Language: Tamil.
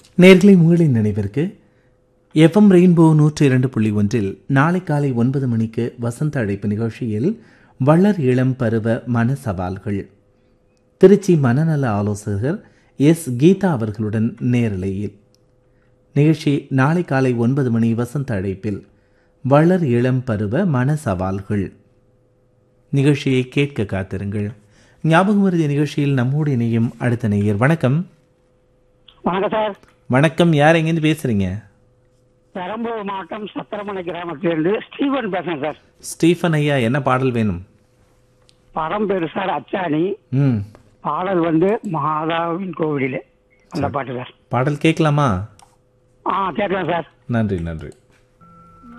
நேர்களை உங்களின் நினைவிற்கு எஃப்எம் ரெயின்போ நூற்றி இரண்டு புள்ளி ஒன்றில் நாளை காலை ஒன்பது மணிக்கு வசந்த அழைப்பு நிகழ்ச்சியில் வளர் இளம் பருவ மன சவால்கள் திருச்சி மனநல ஆலோசகர் எஸ் கீதா அவர்களுடன் நேரலையில் நிகழ்ச்சி நாளை காலை ஒன்பது மணி வசந்த அழைப்பில் வளர் இளம் பருவ மன சவால்கள் நிகழ்ச்சியை கேட்க காத்திருங்கள் ஞாபகம் வருதிய நிகழ்ச்சியில் நம்மோடு இணையும் அடுத்த நேயர் வணக்கம் வணக்கம் சார் வணக்கம் யார் எங்கேருந்து பேசுறீங்க பெரம்பலூர் மாவட்டம் சத்திரமலை கிராமத்திலிருந்து ஸ்டீவன் பேசுறேன் சார் ஸ்டீஃபன் ஐயா என்ன பாடல் வேணும் படம் பேரு சார் அச்சாணி ம் பாடல் வந்து மாதாவின் கோவிலில் அந்த பாட்டு சார் பாடல் கேட்கலாமா ஆ கேட்கலாம் சார் நன்றி நன்றி